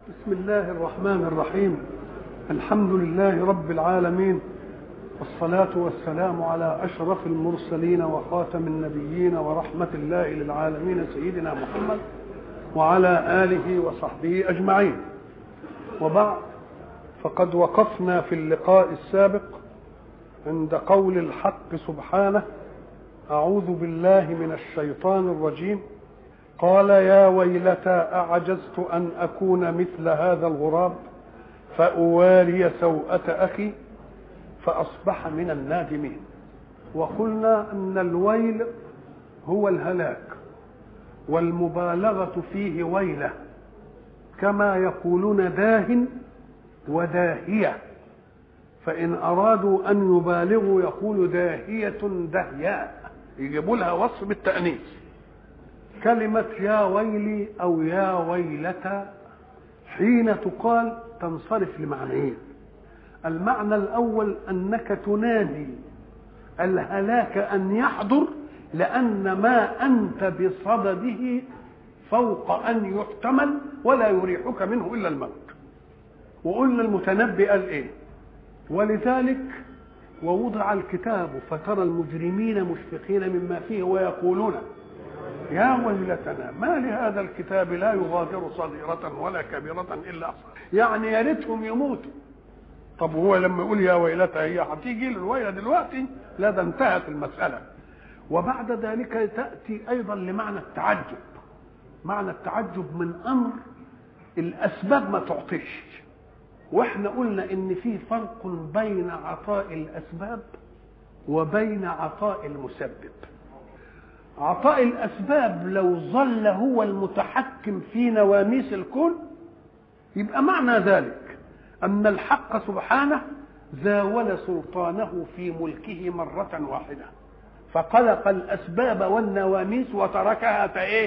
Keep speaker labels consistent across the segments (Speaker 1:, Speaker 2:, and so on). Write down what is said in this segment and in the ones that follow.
Speaker 1: بسم الله الرحمن الرحيم الحمد لله رب العالمين والصلاة والسلام على أشرف المرسلين وخاتم النبيين ورحمة الله للعالمين سيدنا محمد وعلى آله وصحبه أجمعين وبعد فقد وقفنا في اللقاء السابق عند قول الحق سبحانه أعوذ بالله من الشيطان الرجيم قال يا ويلتى أعجزت أن أكون مثل هذا الغراب فأواري سوءة أخي فأصبح من النادمين وقلنا أن الويل هو الهلاك والمبالغة فيه ويلة كما يقولون داه وداهية فإن أرادوا أن يبالغوا يقول داهية دهياء يجيبوا لها وصف بالتأنيث كلمة يا ويلي أو يا ويلتى حين تقال تنصرف لمعنيين المعنى الأول أنك تنادي الهلاك أن يحضر لأن ما أنت بصدده فوق أن يحتمل ولا يريحك منه إلا الموت وقلنا المتنبي قال إيه ولذلك ووضع الكتاب فترى المجرمين مشفقين مما فيه ويقولون يا ويلتنا ما لهذا الكتاب لا يغادر صغيرة ولا كبيرة إلا أحصاها يعني يا ريتهم يموتوا طب هو لما يقول يا ويلتى هي هتيجي له الويلة دلوقتي لا ده انتهت المسألة وبعد ذلك تأتي أيضا لمعنى التعجب معنى التعجب من أمر الأسباب ما تعطيش واحنا قلنا ان في فرق بين عطاء الاسباب وبين عطاء المسبب عطاء الاسباب لو ظل هو المتحكم في نواميس الكون يبقى معنى ذلك ان الحق سبحانه زاول سلطانه في ملكه مره واحده فخلق الاسباب والنواميس وتركها ايه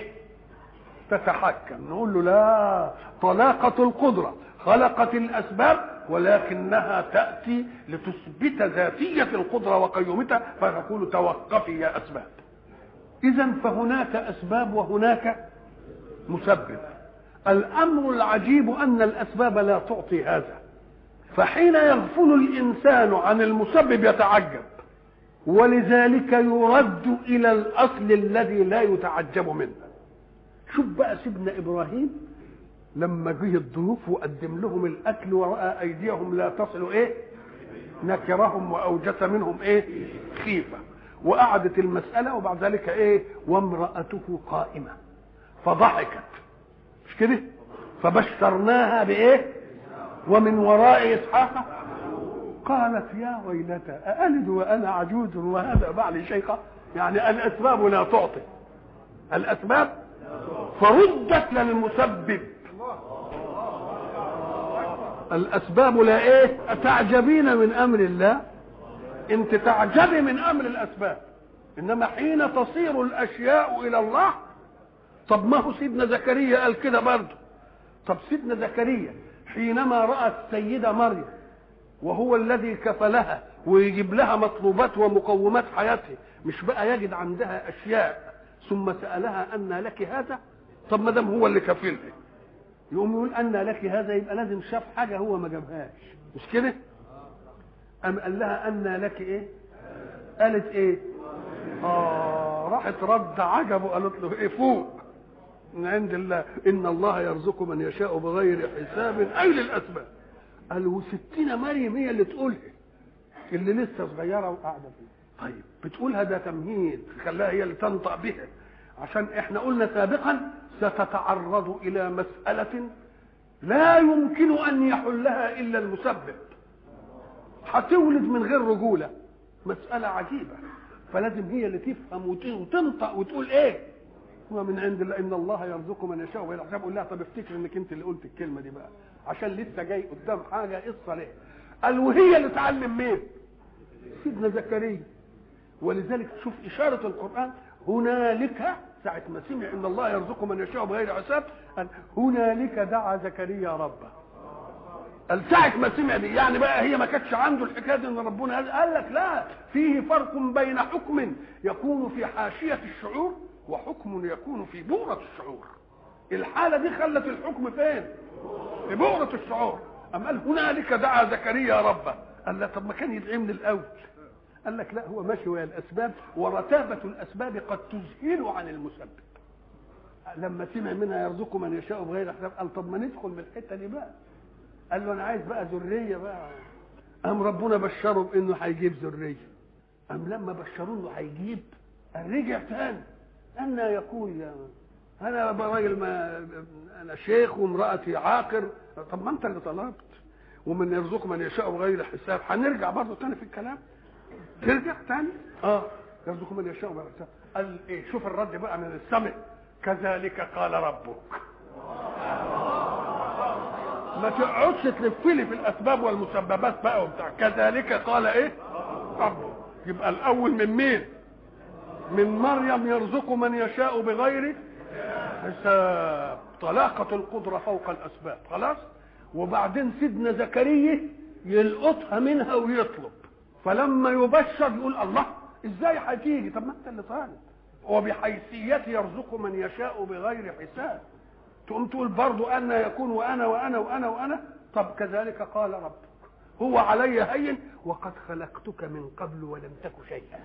Speaker 1: تتحكم نقول له لا طلاقه القدره خلقت الاسباب ولكنها تاتي لتثبت ذاتيه القدره وقيومتها فتقول توقفي يا اسباب اذا فهناك اسباب وهناك مسبب الامر العجيب ان الاسباب لا تعطي هذا فحين يغفل الانسان عن المسبب يتعجب ولذلك يرد الى الاصل الذي لا يتعجب منه شوف بقى سيدنا ابراهيم لما جه الضيوف وقدم لهم الاكل وراى ايديهم لا تصل ايه نكرهم واوجس منهم ايه خيفه وقعدت المساله وبعد ذلك ايه وامراته قائمه فضحكت مش كده فبشرناها بايه ومن وراء اسحاق قالت يا ويلتى أألد وأنا عجوز وهذا بعلي شيخة يعني الأسباب لا تعطي الأسباب فردت للمسبب الاسباب لا ايه تعجبين من امر الله انت تعجبي من امر الاسباب انما حين تصير الاشياء الى الله طب ما هو سيدنا زكريا قال كده برضه طب سيدنا زكريا حينما راى السيده مريم وهو الذي كفلها ويجيب لها مطلوبات ومقومات حياتها مش بقى يجد عندها اشياء ثم سالها ان لك هذا طب ما دام هو اللي كفلها يقوم يقول ان لك هذا يبقى لازم شاف حاجه هو ما جابهاش مش كده ام قال لها ان لك ايه قالت ايه اه راحت رد عجبه قالت له ايه فوق من عند الله ان الله يرزق من يشاء بغير حساب اي للاسباب قال وستين مريم هي اللي تقولها اللي لسه صغيره وقاعده فيه طيب بتقولها ده تمهيد خلاها هي اللي تنطق بها عشان احنا قلنا سابقا ستتعرض الى مساله لا يمكن ان يحلها الا المسبب هتولد من غير رجوله مساله عجيبه فلازم هي اللي تفهم وتنطق وتقول ايه هو من عند الله ان الله يرزق من يشاء وغير حساب قول لها طب افتكر انك انت اللي قلت الكلمه دي بقى عشان لسه جاي قدام حاجه قصه ليه قال وهي اللي تعلم مين سيدنا زكريا ولذلك شوف اشاره القران هنالك ساعة ما سمع ان الله يرزق من يشاء بغير حساب قال هنالك دعا زكريا ربه قال ساعة ما سمع دي يعني بقى هي ما كانتش عنده الحكاية دي ان ربنا قال لك لا فيه فرق بين حكم يكون في حاشية الشعور وحكم يكون في بورة الشعور الحالة دي خلت الحكم فين ببؤرة الشعور أم قال هنالك دعا زكريا ربه قال لا طب ما كان يدعي من الأول قال لك لا هو ماشي ويا الأسباب ورتابة الأسباب قد تذهل عن المسبب لما سمع منها يرزق من يشاء بغير حساب قال طب ما ندخل من الحته دي بقى قال له انا عايز بقى ذريه بقى قام ربنا بشره بانه هيجيب ذريه قام لما بشروه انه هيجيب قال رجع تاني أن يكون يا انا راجل ما انا شيخ وامراتي عاقر طب ما انت اللي طلبت ومن يرزق من يشاء بغير حساب هنرجع برضه تاني في الكلام ترجع تاني اه يرزق من يشاء بغير حساب قال ايه شوف الرد بقى من السمع كذلك قال ربك ما تقعدش تلف لي في الاسباب والمسببات بقى وبتاع كذلك قال ايه ربك يبقى الاول من مين من مريم يرزق من يشاء بغير حساب طلاقة القدرة فوق الأسباب خلاص وبعدين سيدنا زكريا يلقطها منها ويطلب فلما يبشر يقول الله ازاي هتيجي طب ما انت اللي طالب وبحيثيته يرزق من يشاء بغير حساب تقوم تقول برضو أن يكون وأنا وأنا وأنا وأنا طب كذلك قال ربك هو علي هين وقد خلقتك من قبل ولم تك شيئا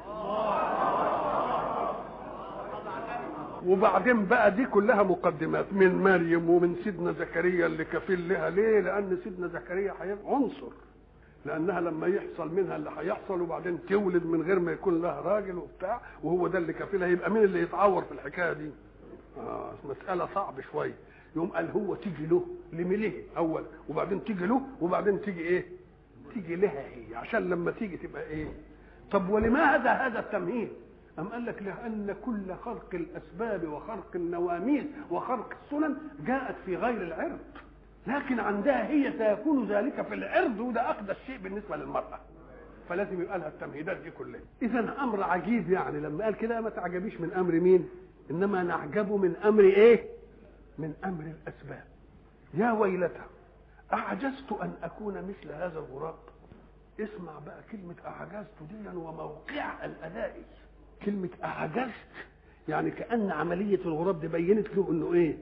Speaker 1: وبعدين بقى دي كلها مقدمات من مريم ومن سيدنا زكريا اللي كفيل لها ليه لان سيدنا زكريا هيبقى عنصر لانها لما يحصل منها اللي هيحصل وبعدين تولد من غير ما يكون لها راجل وبتاع وهو ده اللي كفيلها يبقى مين اللي يتعور في الحكايه دي آه مساله صعب شويه يوم قال هو تيجي له لمليه اول وبعدين تيجي له وبعدين تيجي ايه تيجي لها هي عشان لما تيجي تبقى ايه طب ولماذا هذا التمهيد أم قال لك لأن كل خلق الأسباب وخلق النواميس وخلق السنن جاءت في غير العرض لكن عندها هي سيكون ذلك في العرض وده أقدس شيء بالنسبة للمرأة فلازم يبقى لها التمهيدات دي كلها إذا أمر عجيب يعني لما قال كده ما تعجبيش من أمر مين إنما نعجب من أمر إيه من أمر الأسباب يا ويلتى أعجزت أن أكون مثل هذا الغراب اسمع بقى كلمة أعجزت دي وموقعها الأدائي كلمة أعجزت يعني كأن عملية الغراب دي بينت له إنه إيه؟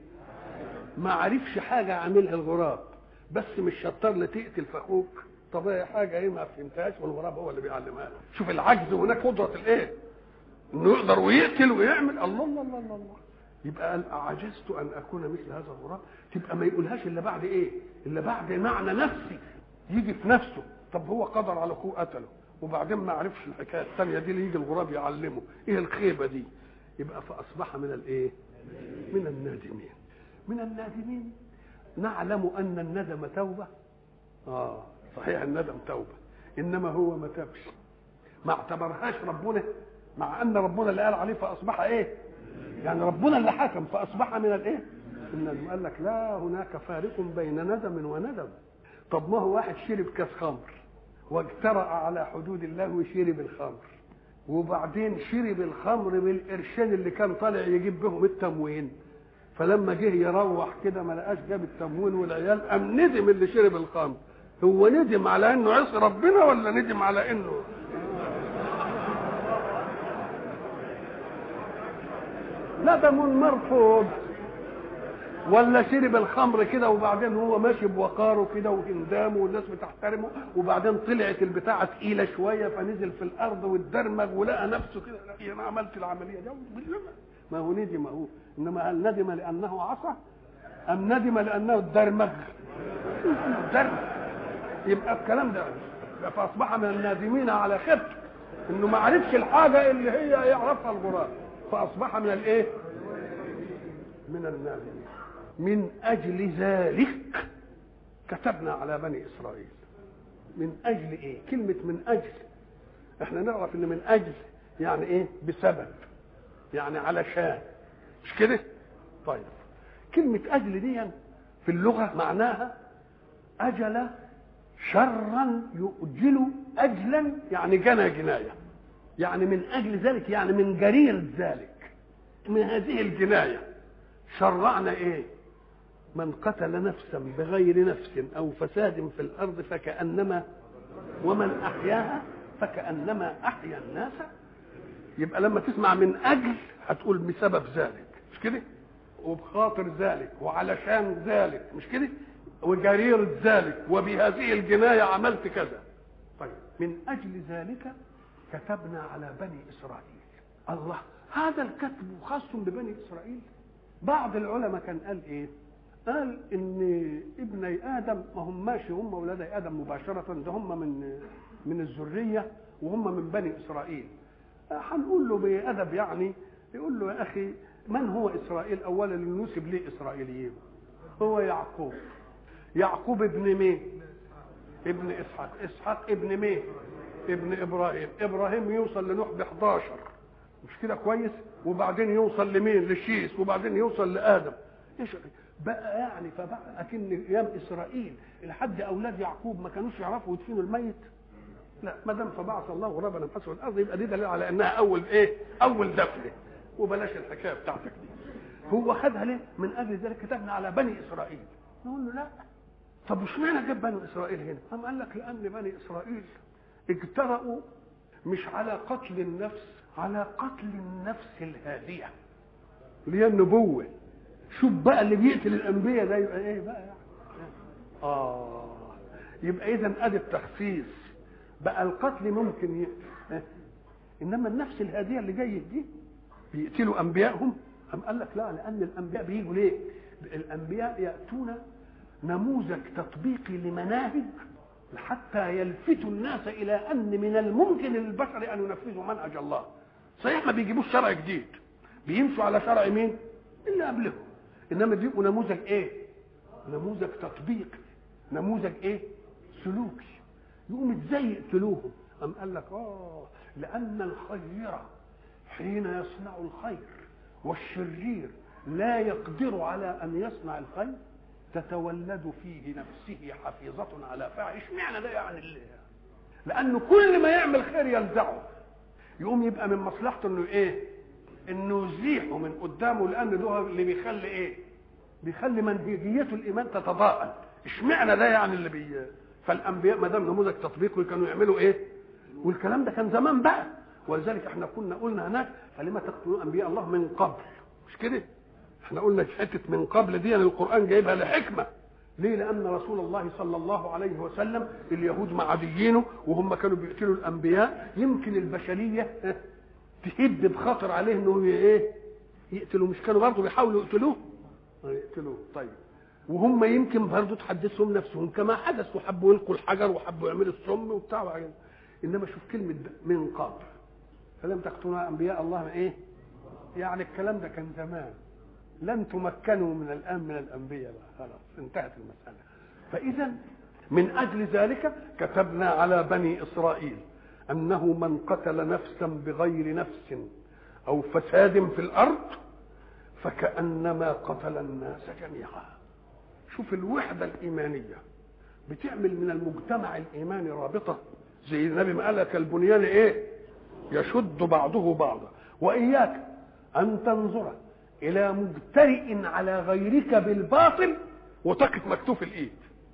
Speaker 1: ما عرفش حاجة عاملها الغراب بس مش شطار لتقتل فاخوك طب هي حاجة إيه ما فهمتهاش والغراب هو اللي بيعلمها له شوف العجز هناك قدرة الإيه؟ إنه يقدر ويقتل ويعمل الله الله الله الله, الله. يبقى قال أعجزت أن أكون مثل هذا الغراب تبقى ما يقولهاش إلا بعد إيه؟ إلا بعد معنى نفسي يجي في نفسه طب هو قدر على اخوه قتله وبعدين ما عرفش الحكايه الثانيه دي اللي يجي الغراب يعلمه ايه الخيبه دي يبقى فاصبح من الايه من النادمين من النادمين نعلم ان الندم توبه اه صحيح الندم توبه انما هو ما تابش ما اعتبرهاش ربنا مع ان ربنا اللي قال عليه فاصبح ايه يعني ربنا اللي حكم فاصبح من الايه الندم قال لك لا هناك فارق بين ندم وندم طب ما هو واحد شرب كاس خمر واجترأ على حدود الله وشرب الخمر وبعدين شرب الخمر بالقرشين اللي كان طالع يجيب بهم التموين فلما جه يروح كده ما لقاش جاب التموين والعيال قام ندم اللي شرب الخمر هو ندم على انه عصي ربنا ولا ندم على انه ندم مرفوض ولا شرب الخمر كده وبعدين هو ماشي بوقاره كده وهندامه والناس بتحترمه وبعدين طلعت البتاعه تقيله شويه فنزل في الارض واتدرمغ ولقى نفسه كده انا عملت العمليه دي ما هو ندم هو انما هل ندم لانه عصى ام ندم لانه اتدرمغ اتدرمغ يبقى الكلام ده فاصبح من النادمين على خبته انه ما عرفش الحاجه اللي هي يعرفها الغراب فاصبح من الايه من النادمين من أجل ذلك كتبنا على بني إسرائيل من أجل إيه كلمة من أجل احنا نعرف ان من أجل يعني إيه بسبب يعني علشان مش كده طيب كلمة أجل دي في اللغة معناها أجل شرا يؤجل أجلا يعني جنى جناية يعني من أجل ذلك يعني من جرير ذلك من هذه الجناية شرعنا إيه من قتل نفسا بغير نفس او فساد في الارض فكانما ومن احياها فكانما احيا الناس يبقى لما تسمع من اجل هتقول بسبب ذلك مش كده وبخاطر ذلك وعلشان ذلك مش كده وجرير ذلك وبهذه الجنايه عملت كذا طيب من اجل ذلك كتبنا على بني اسرائيل الله هذا الكتب خاص ببني اسرائيل بعض العلماء كان قال ايه قال ان ابني ادم ما هم ماشي هم اولاد ادم مباشره ده هم من من الذريه وهم من بني اسرائيل هنقول له بادب يعني يقول له يا اخي من هو اسرائيل اولا لنسب ليه اسرائيليين هو يعقوب يعقوب ابن مين ابن اسحاق اسحاق ابن مين ابن ابراهيم ابراهيم يوصل لنوح ب 11 مش كده كويس وبعدين يوصل لمين لشيس وبعدين يوصل لادم ايش بقى يعني فبقى اكن ايام اسرائيل لحد اولاد يعقوب ما كانوش يعرفوا يدفنوا الميت لا ما دام فبعث الله غرابا حسب الارض يبقى دي دليل على انها اول ايه اول دفنه وبلاش الحكايه بتاعتك دي هو خدها ليه من اجل ذلك كتبنا على بني اسرائيل نقول له لا طب واشمعنى جاب بني اسرائيل هنا قام قال لك لان بني اسرائيل اجترأوا مش على قتل النفس على قتل النفس الهاديه اللي هي النبوه شوف بقى اللي بيقتل الانبياء ده يبقى ايه بقى يعني اه يبقى اذا ادي التخصيص بقى القتل ممكن ي... انما النفس الهاديه اللي جايه دي بيقتلوا انبيائهم أم قال لك لا لان الانبياء بيجوا ليه الانبياء ياتون نموذج تطبيقي لمناهج حتى يلفتوا الناس الى ان من الممكن للبشر ان ينفذوا منهج الله صحيح ما بيجيبوش شرع جديد بيمشوا على شرع مين اللي قبلهم انما بيبقوا نموذج ايه نموذج تطبيقي نموذج ايه سلوكي يقوم ازاي يقتلوهم ام قال لك اه لان الخير حين يصنع الخير والشرير لا يقدر على ان يصنع الخير تتولد فيه نفسه حفيظة على فاعل اشمعنى ده يعني اللي لانه كل ما يعمل خير يلزعه يقوم يبقى من مصلحته انه ايه انه يزيحه من قدامه لان ده اللي بيخلي ايه بيخلي منهجيته الايمان تتضاءل اشمعنى ده يعني اللي بي فالانبياء ما دام نموذج تطبيقي كانوا يعملوا ايه والكلام ده كان زمان بقى ولذلك احنا كنا قلنا هناك فلما تقتلون انبياء الله من قبل مش كده احنا قلنا حته من قبل دي يعني القران جايبها لحكمه ليه لان رسول الله صلى الله عليه وسلم اليهود معاديينه وهم كانوا بيقتلوا الانبياء يمكن البشريه تهد بخاطر عليه انه ايه يقتلوا مش كانوا برضه بيحاولوا يقتلوه يقتلوه طيب وهم يمكن برضه تحدثهم نفسهم كما حدث وحبوا يلقوا الحجر وحبوا يعملوا السم وبتاع وعين. انما شوف كلمه من قبل فلم تقتلوا انبياء الله ايه يعني الكلام ده كان زمان لن تمكنوا من الان من الانبياء بقى خلاص انتهت المساله فاذا من اجل ذلك كتبنا على بني اسرائيل انه من قتل نفسا بغير نفس او فساد في الارض فكانما قتل الناس جميعا شوف الوحده الايمانيه بتعمل من المجتمع الايماني رابطه زي النبي ما قال لك البنيان ايه يشد بعضه بعضا واياك ان تنظر الى مجترئ على غيرك بالباطل وتقف مكتوف الايد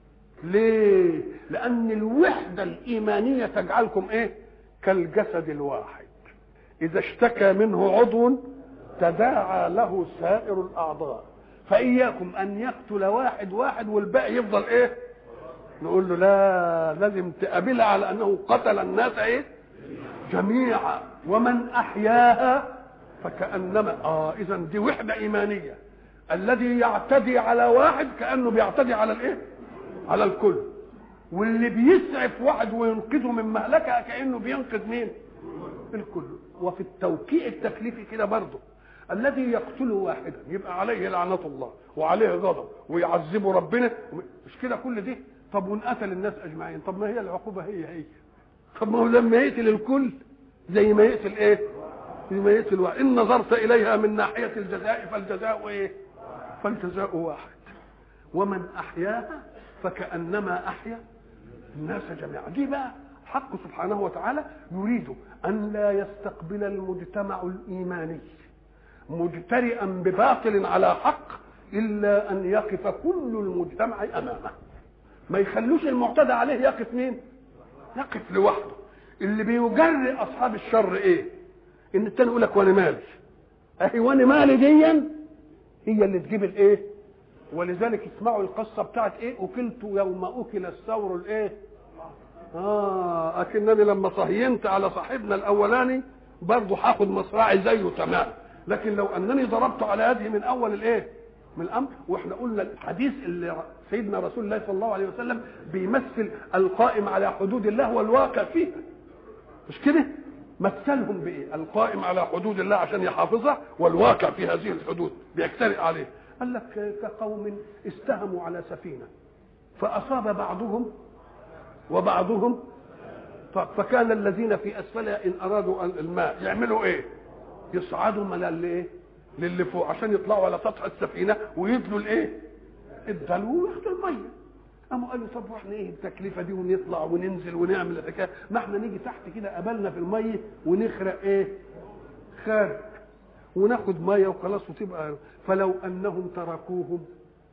Speaker 1: ليه لان الوحده الايمانيه تجعلكم ايه كالجسد الواحد اذا اشتكى منه عضو تداعى له سائر الاعضاء فاياكم ان يقتل واحد واحد والباقي يفضل ايه نقول له لا لازم تقابلها على انه قتل الناس ايه جميعا ومن احياها فكانما اه اذا دي وحده ايمانيه الذي يعتدي على واحد كانه بيعتدي على الايه على الكل واللي بيسعف واحد وينقذه من مهلكه كانه بينقذ مين الكل وفي التوقيع التكليفي كده برضه الذي يقتل واحدا يبقى عليه لعنة الله وعليه غضب ويعذبه ربنا مش كده كل دي طب وان قتل الناس اجمعين طب ما هي العقوبه هي هي طب ما هو لما يقتل الكل زي ما يقتل ايه زي ما يقتل واحد ان نظرت اليها من ناحيه الجزاء فالجزاء ايه فالجزاء واحد ومن احياها فكانما احيا الناس جميعا دي بقى حق سبحانه وتعالى يريد ان لا يستقبل المجتمع الايماني مجترئا بباطل على حق الا ان يقف كل المجتمع امامه ما يخلوش المعتدى عليه يقف مين يقف لوحده اللي بيجري اصحاب الشر ايه ان التاني يقول لك وانا مالي اهي وانا مالي ديا هي اللي تجيب الايه ولذلك اسمعوا القصه بتاعت ايه اكلت يوم اكل الثور الايه اه اكنني لما صهينت على صاحبنا الاولاني برضه هاخد مصراعي زيه تمام لكن لو انني ضربت على يده من اول الايه من الامر واحنا قلنا الحديث اللي سيدنا رسول الله صلى الله عليه وسلم بيمثل القائم على حدود الله والواقع فيها مش كده مثلهم بايه القائم على حدود الله عشان يحافظها والواقع في هذه الحدود بيجترئ عليه قال لك كقوم استهموا على سفينه فاصاب بعضهم وبعضهم فكان الذين في اسفلها ان ارادوا الماء يعملوا ايه يصعدوا من الايه للي فوق عشان يطلعوا على سطح السفينه ويدلوا الايه الدلو وياخدوا الميه قاموا قالوا طب واحنا ايه التكلفه دي ونطلع وننزل ونعمل الحكايه ما احنا نيجي تحت كده قبلنا في الميه ونخرق ايه خارج وناخد ميه وخلاص وتبقى فلو انهم تركوهم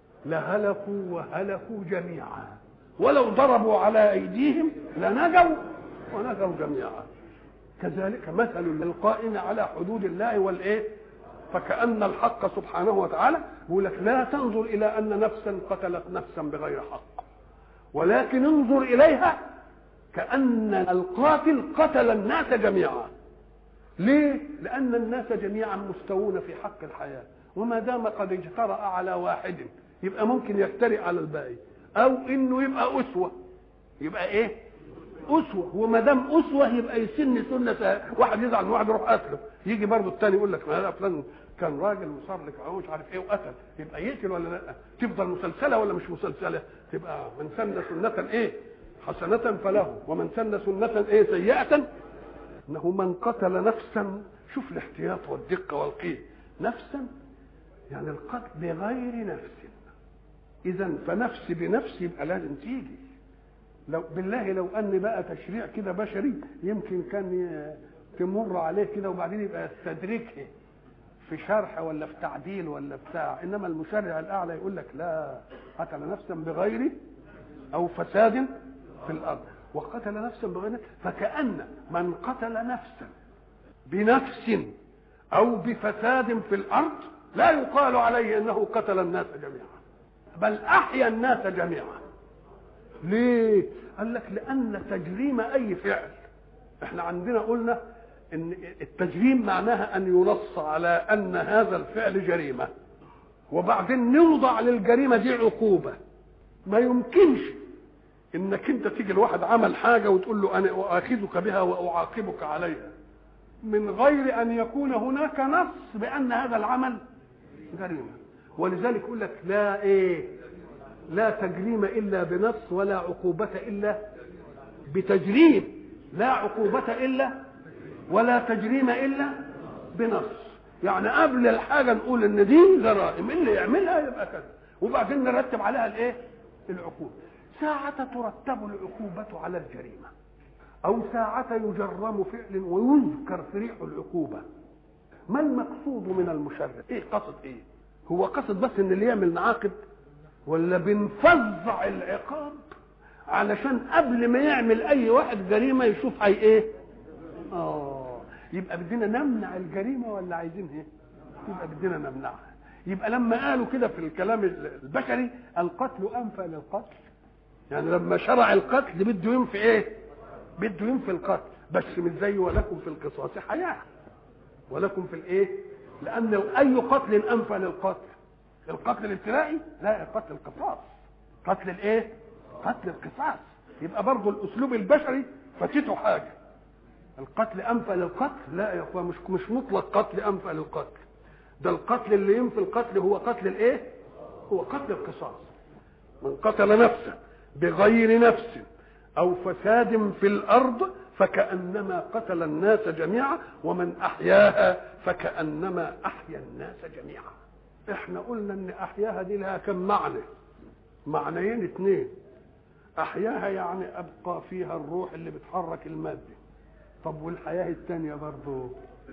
Speaker 1: لهلكوا وهلكوا جميعا ولو ضربوا على ايديهم لنجوا ونجوا جميعا كذلك مثل القائم على حدود الله والايه فكأن الحق سبحانه وتعالى يقول لك لا تنظر إلى أن نفسا قتلت نفسا بغير حق ولكن انظر إليها كأن القاتل قتل الناس جميعا ليه؟ لأن الناس جميعا مستوون في حق الحياة وما دام قد اجترأ على واحد يبقى ممكن يجترئ على الباقي أو إنه يبقى أسوة يبقى إيه؟ أسوة وما دام أسوة يبقى يسن سنة واحد يزعل من واحد يروح قتله يجي برضه الثاني يقول لك ما هذا فلان كان راجل وصار لك مش عارف ايه وقتل يبقى يقتل ولا لا تفضل مسلسله ولا مش مسلسله تبقى من سن سنه ايه حسنه فله ومن سن سنه ايه سيئه انه من قتل نفسا شوف الاحتياط والدقه والقيم نفسا يعني القتل بغير نفس اذا فنفس بنفس يبقى لازم تيجي لو بالله لو ان بقى تشريع كده بشري يمكن كان تمر عليه كده وبعدين يبقى يستدركه في شرح ولا في تعديل ولا بتاع انما المشرع الاعلى يقول لك لا قتل نفسا بغير او فساد في الارض وقتل نفسا بغير فكأن من قتل نفسا بنفس او بفساد في الارض لا يقال عليه انه قتل الناس جميعا بل احيا الناس جميعا ليه قال لك لان تجريم اي فعل احنا عندنا قلنا ان التجريم معناها ان ينص على ان هذا الفعل جريمه وبعدين نوضع للجريمه دي عقوبه ما يمكنش انك انت تيجي لواحد عمل حاجه وتقول له انا اؤاخذك بها واعاقبك عليها من غير ان يكون هناك نص بان هذا العمل جريمه ولذلك يقول لك لا ايه لا تجريم الا بنص ولا عقوبه الا بتجريم لا عقوبه الا ولا تجريم الا بنص يعني قبل الحاجه نقول ان دي جرائم اللي يعملها يبقى كذا وبعدين نرتب عليها الايه العقوبه ساعة ترتب العقوبة على الجريمة أو ساعة يجرم فعل ويذكر في ريح العقوبة ما المقصود من المشرع؟ إيه قصد إيه؟ هو قصد بس إن اللي يعمل نعاقب ولا بنفظع العقاب علشان قبل ما يعمل أي واحد جريمة يشوف هي إيه؟ آه يبقى بدنا نمنع الجريمة ولا عايزين إيه؟ يبقى بدنا نمنعها يبقى لما قالوا كده في الكلام البشري القتل أنفى للقتل يعني لما شرع القتل بده ينفي ايه بده ينفي القتل بس مش زي ولكم في القصاص حياه ولكم في الايه لان اي قتل انفى للقتل القتل الابتدائي لا قتل القصاص قتل الايه قتل القصاص يبقى برضه الاسلوب البشري فاتته حاجه القتل انفى للقتل لا يا اخوان مش مش مطلق قتل انفى للقتل ده القتل اللي ينفي القتل هو قتل الايه هو قتل القصاص من قتل نفسه بغير نفس او فساد في الارض فكانما قتل الناس جميعا ومن احياها فكانما احيا الناس جميعا احنا قلنا ان احياها دي لها كم معنى معنيين اثنين احياها يعني ابقى فيها الروح اللي بتحرك الماده طب والحياه الثانيه برضه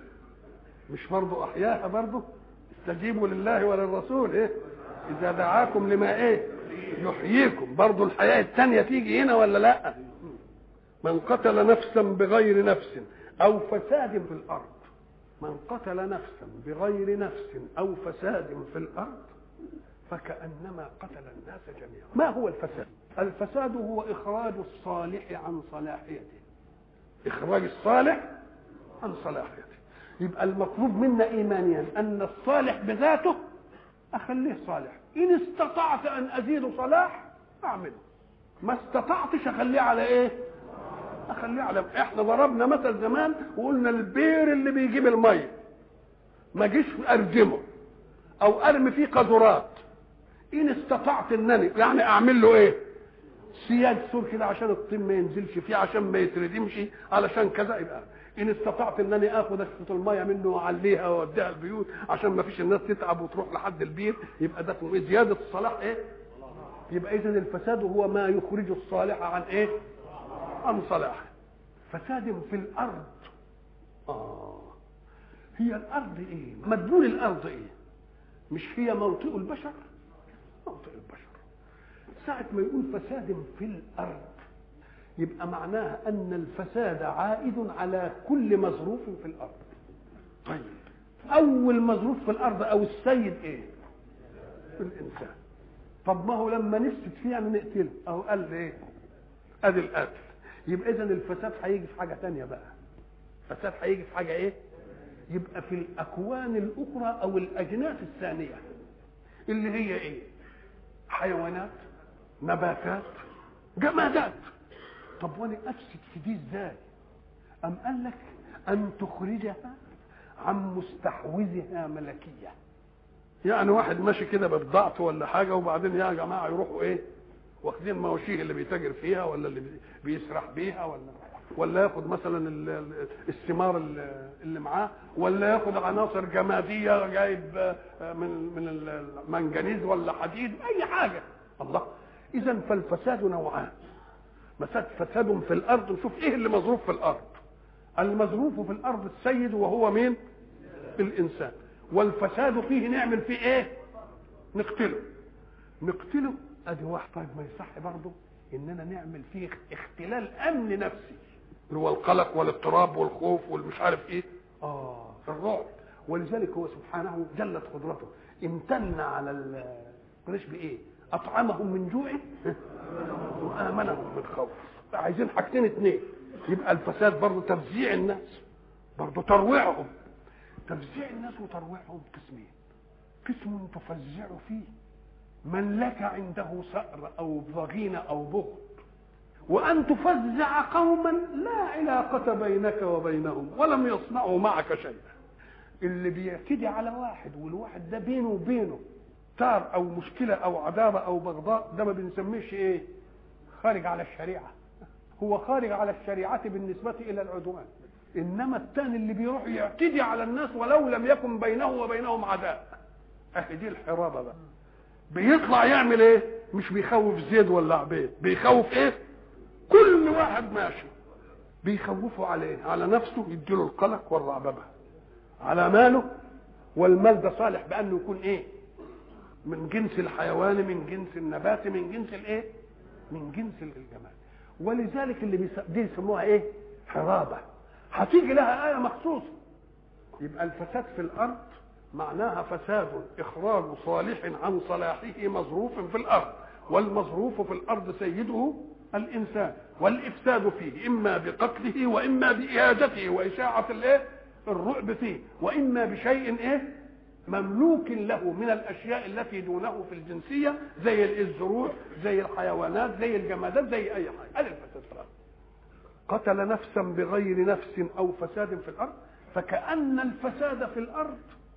Speaker 1: مش برضه احياها برضه استجيبوا لله وللرسول ايه اذا دعاكم لما ايه يحييكم برضو الحياة الثانية تيجي هنا ولا لا من قتل نفسا بغير نفس أو فساد في الأرض من قتل نفسا بغير نفس أو فساد في الأرض فكأنما قتل الناس جميعا ما هو الفساد الفساد هو إخراج الصالح عن صلاحيته إخراج الصالح عن صلاحيته يبقى المطلوب منا إيمانيا أن الصالح بذاته أخليه صالح إن استطعت أن أزيد صلاح أعمله ما استطعتش أخليه على إيه أخليه على إحنا ضربنا مثل زمان وقلنا البير اللي بيجيب المية ما جيش أرجمه أو أرمي فيه قذرات إن استطعت أنني يعني أعمل له إيه سياج سور كده عشان الطين ما ينزلش فيه عشان ما يتردمش علشان كذا يبقى ان استطعت انني اخد اشفط الميه منه واعليها واوديها البيوت عشان ما فيش الناس تتعب وتروح لحد البير يبقى ده اسمه ايه زياده الصلاح ايه يبقى اذا الفساد هو ما يخرج الصالح عن ايه عن صلاحه فساد في الارض اه هي الارض ايه مدلول الارض ايه مش هي موطئ البشر موطئ البشر ساعة ما يقول فساد في الأرض يبقى معناها أن الفساد عائد على كل مظروف في الأرض طيب أول مظروف في الأرض أو السيد إيه الإنسان طب ما هو لما نفسد فيها نقتله أهو قال إيه أدي القتل يبقى إذا الفساد هيجي في حاجة تانية بقى الفساد هيجي في حاجة إيه يبقى في الأكوان الأخرى أو الأجناس الثانية اللي هي إيه حيوانات نباتات جمادات طب وانا افسد في دي ازاي ام قال لك ان تخرجها عن مستحوذها ملكيه يعني واحد ماشي كده ببضاعته ولا حاجه وبعدين يا جماعه يروحوا ايه واخدين مواشيه اللي بيتاجر فيها ولا اللي بيسرح بيها ولا ولا ياخد مثلا الثمار اللي معاه ولا ياخد عناصر جماديه جايب من من المنجنيز ولا حديد اي حاجه الله اذا فالفساد نوعان فساد فساد في الارض نشوف ايه اللي مظروف في الارض المظروف في الارض السيد وهو مين الانسان والفساد فيه نعمل فيه ايه نقتله نقتله ادي واحد طيب ما يصح برضه اننا نعمل فيه اختلال امن نفسي اللي هو القلق والاضطراب والخوف والمش عارف ايه اه الرعب ولذلك هو سبحانه جلت قدرته امتن على قريش بايه اطعمهم من جوع وامنهم من خوف عايزين حاجتين اتنين يبقى الفساد برضه تفزيع الناس برضه ترويعهم تفزيع الناس وترويعهم قسمين قسم تفزع فيه من لك عنده ثأر او ضغينة او بغض وان تفزع قوما لا علاقة بينك وبينهم ولم يصنعوا معك شيئا اللي بيعتدي على واحد والواحد ده بينه وبينه تار او مشكله او عداوه او بغضاء ده ما بنسميش ايه خارج على الشريعه هو خارج على الشريعه بالنسبه الى العدوان انما الثاني اللي بيروح يعتدي على الناس ولو لم يكن بينه وبينهم عداء اهي دي الحرابه بقى بيطلع يعمل ايه مش بيخوف زيد ولا عبيد بيخوف ايه كل واحد ماشي بيخوفه عليه على نفسه يديله القلق والرعببه على ماله والمال ده صالح بانه يكون ايه من جنس الحيوان من جنس النبات من جنس الايه من جنس الجمال ولذلك اللي بيس... دي يسموها ايه حرابه هتيجي لها ايه مخصوصه يبقى الفساد في الارض معناها فساد اخراج صالح عن صلاحه مظروف في الارض والمظروف في الارض سيده الانسان والافساد فيه اما بقتله واما باهادته واشاعه الايه الرعب فيه واما بشيء ايه مملوك له من الاشياء التي دونه في الجنسيه زي الزروع زي الحيوانات زي الجمادات زي اي حاجه هذا الفساد في الارض قتل نفسا بغير نفس او فساد في الارض فكان الفساد في الارض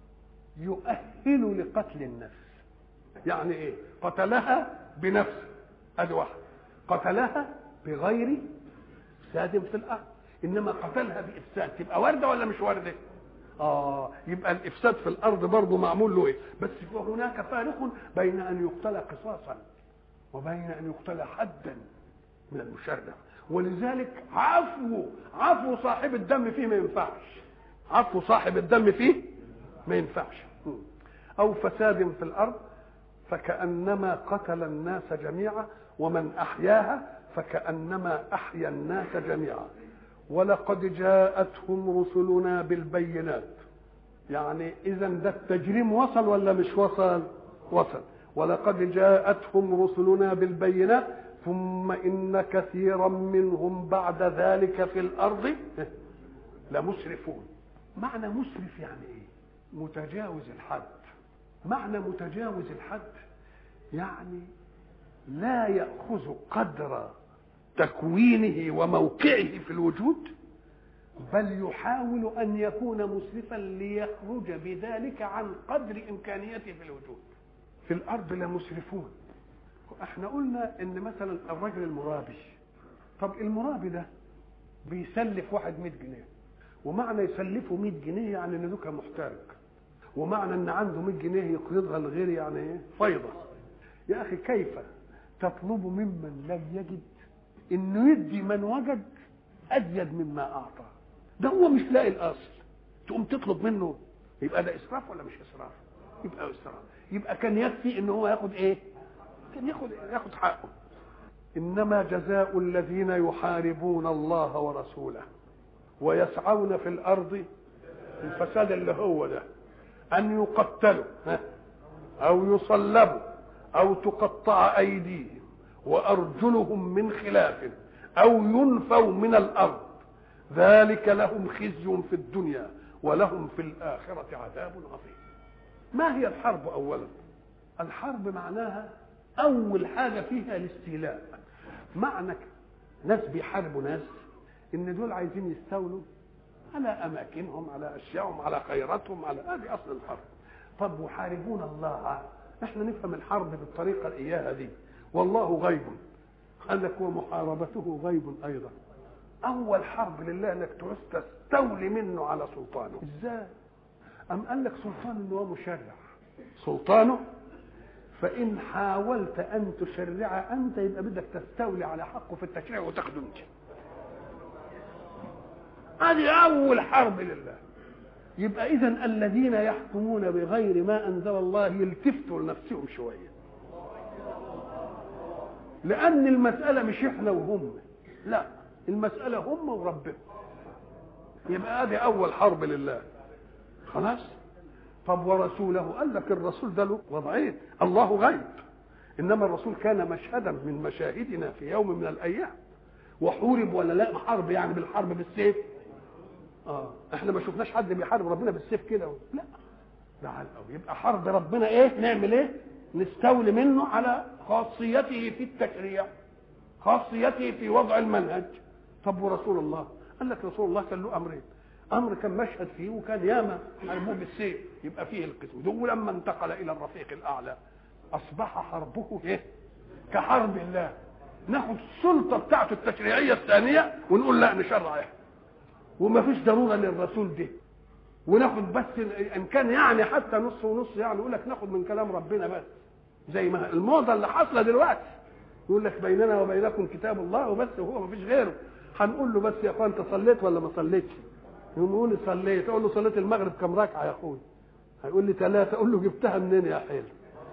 Speaker 1: يؤهل لقتل النفس يعني ايه قتلها بنفس ادي واحد قتلها بغير فساد في الارض انما قتلها بافساد تبقى وارده ولا مش وارده اه يبقى الافساد في الارض برضه معمول له ايه بس هناك فارق بين ان يقتل قصاصا وبين ان يقتل حدا من المشرع ولذلك عفو عفو صاحب الدم فيه ما ينفعش عفو صاحب الدم فيه ما ينفعش او فساد في الارض فكانما قتل الناس جميعا ومن احياها فكانما احيا الناس جميعا ولقد جاءتهم رسلنا بالبينات يعني اذا ده التجريم وصل ولا مش وصل وصل ولقد جاءتهم رسلنا بالبينات ثم إن كثيرا منهم بعد ذلك في الأرض لمسرفون معنى مسرف يعني إيه متجاوز الحد معنى متجاوز الحد يعني لا يأخذ قدر تكوينه وموقعه في الوجود بل يحاول أن يكون مسرفا ليخرج بذلك عن قدر إمكانيته في الوجود في الأرض لمسرفون احنا قلنا ان مثلا الرجل المرابي طب المرابي ده بيسلف واحد 100 جنيه ومعنى يسلفه 100 جنيه يعني ان دوكا محتاج ومعنى ان عنده 100 جنيه يقرضها لغير يعني ايه فيضه يا اخي كيف تطلب ممن لم يجد انه يدي من وجد ازيد مما اعطى ده هو مش لاقي الاصل تقوم تطلب منه يبقى ده اسراف ولا مش اسراف يبقى اسراف يبقى كان يكفي ان هو ياخد ايه كان ياخد ياخد حقه انما جزاء الذين يحاربون الله ورسوله ويسعون في الارض الفساد اللي هو ده ان يقتلوا او يصلبوا او تقطع ايديهم وارجلهم من خلاف او ينفوا من الارض ذلك لهم خزي في الدنيا ولهم في الاخره عذاب عظيم ما هي الحرب اولا الحرب معناها اول حاجه فيها الاستيلاء معنى ناس بيحاربوا ناس ان دول عايزين يستولوا على اماكنهم على اشيائهم على خيراتهم على هذه اصل الحرب طب وحاربون الله احنا نفهم الحرب بالطريقه الاياها دي والله غيب قال لك ومحاربته غيب ايضا اول حرب لله انك تعوز تستولي منه على سلطانه ازاي ام قال لك سلطان انه هو مشرع سلطانه فان حاولت ان تشرع انت يبقى بدك تستولي على حقه في التشريع وتاخده انت هذه اول حرب لله يبقى اذا الذين يحكمون بغير ما انزل الله يلتفتوا لنفسهم شويه لان المساله مش احنا وهم لا المساله هم وربهم يبقى هذه اول حرب لله خلاص طب ورسوله قال لك الرسول ده له وضعين الله غيب انما الرسول كان مشهدا من مشاهدنا في يوم من الايام وحورب ولا لا حرب يعني بالحرب بالسيف اه احنا ما شفناش حد بيحارب ربنا بالسيف كده لا ده على الأول. يبقى حرب ربنا ايه نعمل ايه نستولي منه على خاصيته في التشريع خاصيته في وضع المنهج طب ورسول الله قال لك رسول الله كان له امرين امر كان مشهد فيه وكان ياما حربوه بالسيف يبقى فيه القسم ده ولما انتقل الى الرفيق الاعلى اصبح حربه ايه كحرب الله ناخد السلطه بتاعته التشريعيه الثانيه ونقول لا نشرع احنا وما فيش ضروره للرسول ده وناخد بس ان كان يعني حتى نص ونص يعني يقول لك ناخد من كلام ربنا بس زي ما الموضه اللي حاصله دلوقتي يقول لك بيننا وبينكم كتاب الله وبس وهو ما فيش غيره هنقول له بس يا اخوان انت صليت ولا ما صليتش يقوم يقول لي صليت اقول له صليت المغرب كم ركعه يا اخوي هيقول لي ثلاثه اقول له جبتها منين يا حلو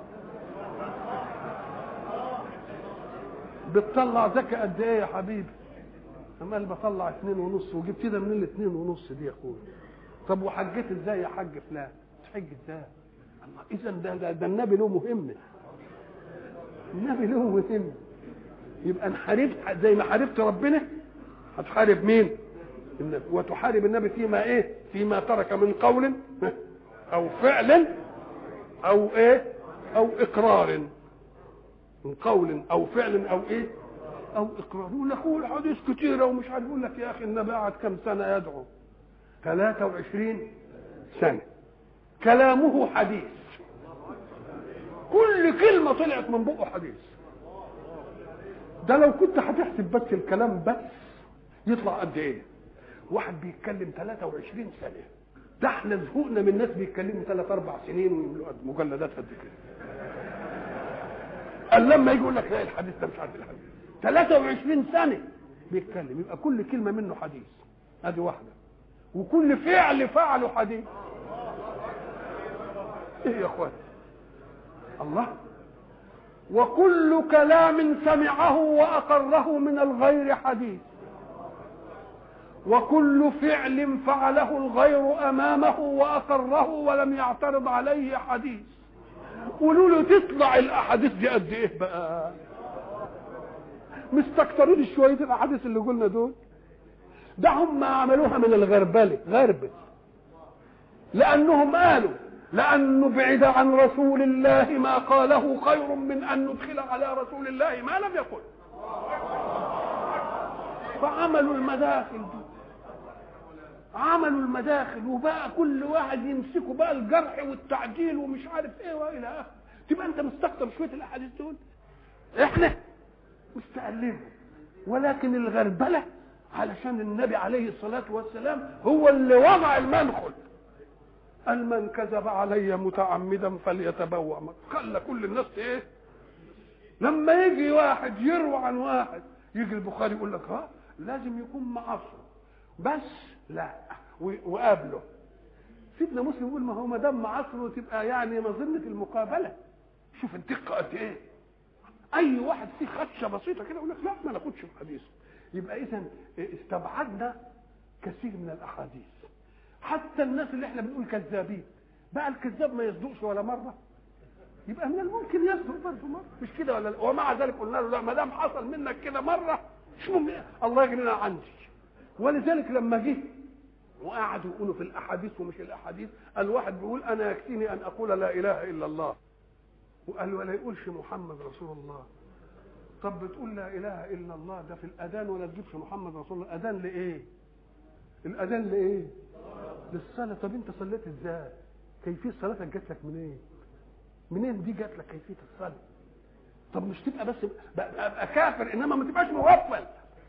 Speaker 1: بتطلع زكاة قد ايه يا حبيبي اما قال بطلع اتنين ونص وجبت ده منين الاتنين ونص دي يا اخويا طب وحجيت ازاي يا حاج فلان تحج ازاي الله اذا ده, ده, ده النبي له مهمه النبي له مهمه يبقى انحاربت زي ما حاربت ربنا هتحارب مين النبي وتحارب النبي فيما ايه فيما ترك من قول او فعل او ايه او اقرار من قول او فعل او ايه او اقرار يقول لك هو الحديث كتيره ومش عارف يقول لك يا اخي النبي قعد كم سنه يدعو 23 سنه كلامه حديث كل كلمه طلعت من بقه حديث ده لو كنت هتحسب بس الكلام بس يطلع قد ايه واحد بيتكلم 23 سنه ده احنا زهقنا من ناس بيتكلموا ثلاث اربع سنين ويملوا مجلدات قد كده قال لما يجي يقول لك لا الحديث ده مش عارف الحديث 23 سنه بيتكلم يبقى كل كلمه منه حديث ادي واحده وكل فعل فعله حديث ايه يا اخوان الله وكل كلام سمعه واقره من الغير حديث وكل فعل فعله الغير امامه واقره ولم يعترض عليه حديث قولوا له تطلع الاحاديث دي قد ايه بقى مستكترين شويه الاحاديث اللي قلنا دول ده هم عملوها من الغربله غربه لانهم قالوا لانه بعد عن رسول الله ما قاله خير من ان ندخل على رسول الله ما لم يقل فعملوا المداخل دي عملوا المداخل وبقى كل واحد يمسكوا بقى الجرح والتعديل ومش عارف ايه والى اخره تبقى انت مستكتر شويه الاحاديث دول احنا مستقلين ولكن الغربله علشان النبي عليه الصلاه والسلام هو اللي وضع المنخل قال من كذب علي متعمدا فليتبوأ خلى كل الناس ايه لما يجي واحد يروى عن واحد يجي البخاري يقول لك ها لازم يكون معاصره بس لا وقابله سيدنا مسلم يقول ما هو ما دام معاصره تبقى يعني مظنه المقابله شوف الدقه قد ايه اي واحد فيه خدشه بسيطه كده يقول لك لا ما ناخدش في حديثه يبقى اذا استبعدنا كثير من الاحاديث حتى الناس اللي احنا بنقول كذابين بقى الكذاب ما يصدقش ولا مره يبقى من الممكن يصدق برضه مره مش كده ولا لا ومع ذلك قلنا له لا ما دام حصل منك كده مره شو الله يجرينا عندي ولذلك لما جه وقعدوا يقولوا في الاحاديث ومش الاحاديث الواحد بيقول انا يكفيني ان اقول لا اله الا الله وقال ولا يقولش محمد رسول الله طب بتقول لا اله الا الله ده في الاذان ولا تجيبش محمد رسول الله اذان لايه الاذان لايه للصلاه طب انت صليت ازاي كيفيه صلاتك جات لك منين منين دي جات لك كيفيه الصلاه طب مش تبقى بس ابقى كافر انما ما تبقاش مغفل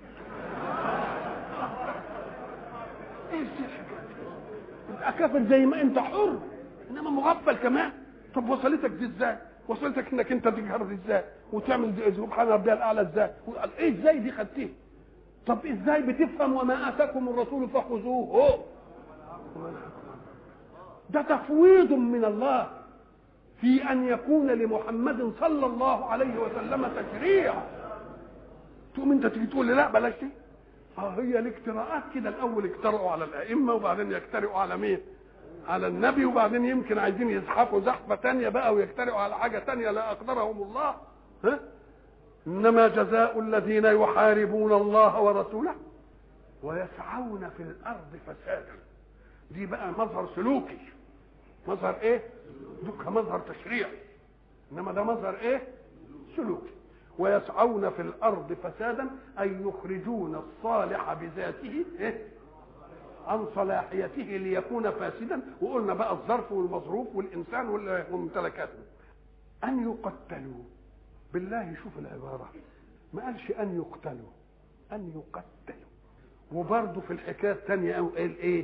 Speaker 1: ايه تبقى كافر زي ما انت حر انما مغفل كمان طب وصلتك دي ازاي وصلتك انك انت تجهر دي ازاي وتعمل دي سبحان ربي الاعلى ازاي ايه ازاي دي خدتيه طب ازاي بتفهم وما اتاكم الرسول فخذوه ده تفويض من الله في ان يكون لمحمد صلى الله عليه وسلم تشريع تقوم انت تيجي تقول لي لا بلاش دي اه هي الاجتراءات كده الاول اجترأوا على الائمه وبعدين يجترئوا على مين على النبي وبعدين يمكن عايزين يزحفوا زحفه تانية بقى ويجترئوا على حاجه تانية لا اقدرهم الله ها انما جزاء الذين يحاربون الله ورسوله ويسعون في الارض فسادا دي بقى مظهر سلوكي مظهر ايه دوك مظهر تشريعي انما ده مظهر ايه سلوكي ويسعون في الارض فسادا اي يخرجون الصالح بذاته إيه؟ عن صلاحيته ليكون فاسدا وقلنا بقى الظرف والمظروف والانسان وممتلكاته ان يقتلوا بالله شوف العباره ما قالش ان يقتلوا ان يقتلوا وبرضه في الحكايه الثانيه قال ايه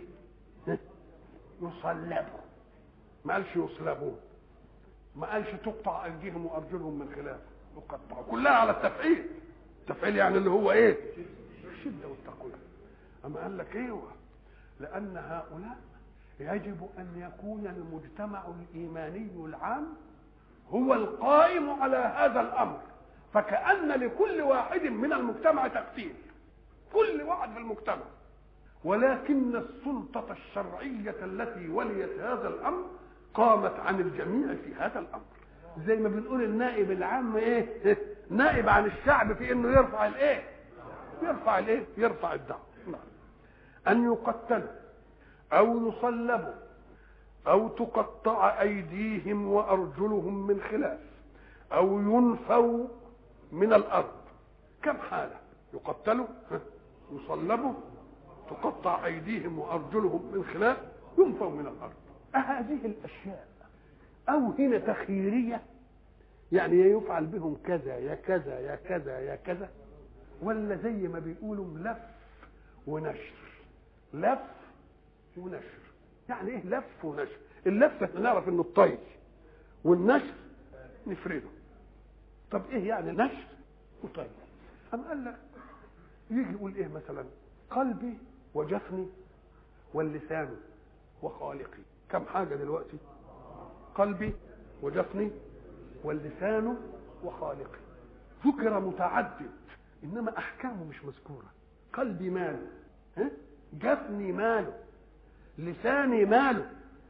Speaker 1: يصلبوا ما قالش يصلبون ما قالش تقطع ايديهم وارجلهم من خلاف يقطعوا كلها على التفعيل التفعيل يعني اللي هو ايه الشده والتقويه اما قال لك ايوه لان هؤلاء يجب ان يكون المجتمع الايماني العام هو القائم على هذا الامر فكأن لكل واحد من المجتمع تقتيل كل واحد في المجتمع ولكن السلطة الشرعية التي وليت هذا الأمر قامت عن الجميع في هذا الأمر زي ما بنقول النائب العام ايه نائب عن الشعب في انه يرفع الايه يرفع الايه يرفع الدعوة ان يقتلوا او يصلبوا او تقطع ايديهم وارجلهم من خلاف او ينفوا من الارض كم حاله يقتلوا يصلبوا تقطع ايديهم وارجلهم من خلاف ينفوا من الارض هذه الاشياء او هنا تخييريه يعني يفعل بهم كذا يا كذا يا كذا يا كذا ولا زي ما بيقولوا لف ونشر لف ونشر يعني ايه لف ونشر اللف احنا نعرف انه الطي والنشر نفرده طب ايه يعني نشر وطي أم قال لك يجي يقول ايه مثلا قلبي وجفني واللسان وخالقي كم حاجه دلوقتي قلبي وجفني واللسان وخالقي ذكر متعدد انما احكامه مش مذكوره قلبي ماله ها؟ جفني ماله لساني ماله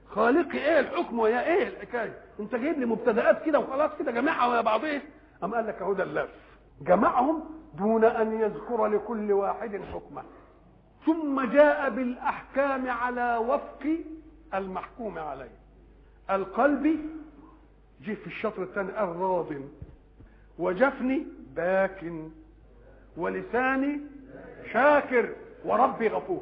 Speaker 1: خالقي ايه الحكم ويا ايه الحكايه انت جايب لي مبتدئات كده وخلاص كده جمعها ويا بعضيه ام قال لك اهو ده اللف جمعهم دون ان يذكر لكل واحد حكمه ثم جاء بالاحكام على وفق المحكوم عليه القلب جه في الشطر الثاني قال راض وجفني باك ولساني شاكر وربي غفور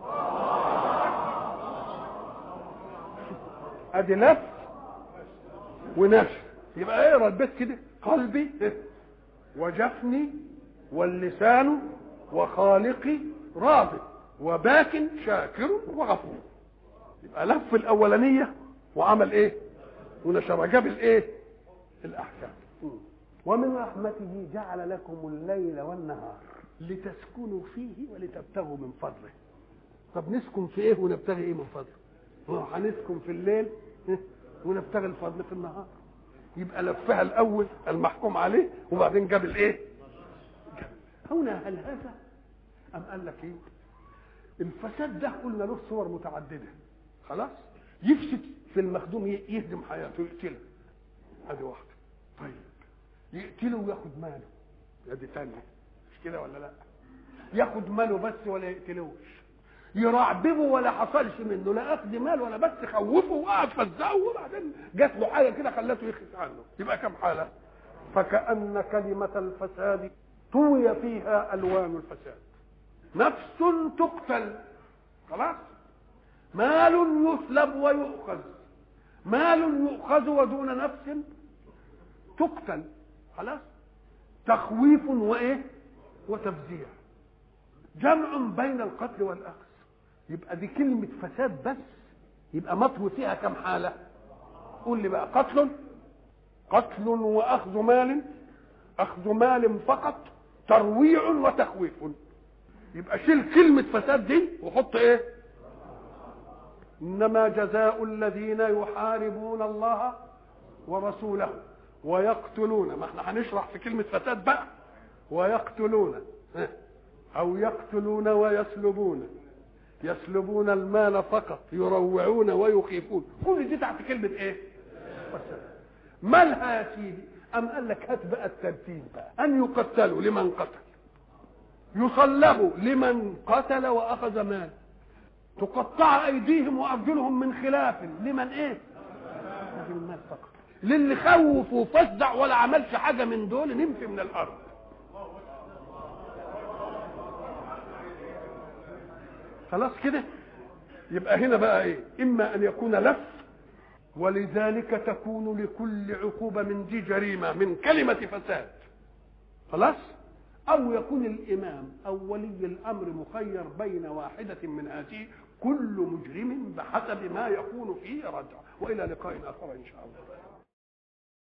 Speaker 1: ادي لف ونشر يبقى اقرا البيت كده قلبي وجفني واللسان وخالقي راضي وباك شاكر وغفور يبقى لف الاولانيه وعمل ايه ونشر جاب الايه الاحكام ومن رحمته جعل لكم الليل والنهار لتسكنوا فيه ولتبتغوا من فضله طب نسكن في ايه ونبتغي ايه من فضله هو هنسكن في الليل ونبتغي الفضل في النهار يبقى لفها الاول المحكوم عليه وبعدين جاب الايه هنا هل هذا ام قال لك ايه الفساد ده قلنا له صور متعدده خلاص يفسد في المخدوم يهدم حياته يقتله ادي واحده طيب يقتله وياخد ماله ادي ثانيه مش كده ولا لا ياخد ماله بس ولا يقتلوش يرعببه ولا حصلش منه لا اخذ مال ولا بس خوفه وقعد فزعه وبعدين جات له حاجه كده خلته يخف عنه يبقى كم حاله فكأن كلمة الفساد طوي فيها ألوان الفساد نفس تقتل خلاص مال يسلب ويؤخذ مال يؤخذ ودون نفس تقتل خلاص تخويف وايه وتفزيع جمع بين القتل والاخذ يبقى دي كلمه فساد بس يبقى مطوي فيها كم حاله قول لي بقى قتل قتل واخذ مال اخذ مال فقط ترويع وتخويف يبقى شيل كلمه فساد دي وحط ايه انما جزاء الذين يحاربون الله ورسوله ويقتلون ما احنا هنشرح في كلمه فساد بقى ويقتلون او يقتلون ويسلبون يسلبون المال فقط يروعون ويخيفون كل دي تحت كلمه ايه فساد مالها يا سيدي ام قال لك هات بقى الترتيب بقى ان يقتلوا لمن قتل يصلبوا لمن قتل واخذ مال تقطع ايديهم وارجلهم من خلاف لمن ايه هذه المال فقط للي خوف وفزع ولا عملش حاجه من دول نمشي من الارض خلاص كده يبقى هنا بقى ايه اما ان يكون لف ولذلك تكون لكل عقوبه من دي جريمه من كلمه فساد خلاص او يكون الامام او ولي الامر مخير بين واحده من هذه كل مجرم بحسب ما يكون فيه رجع والى لقاء اخر ان شاء الله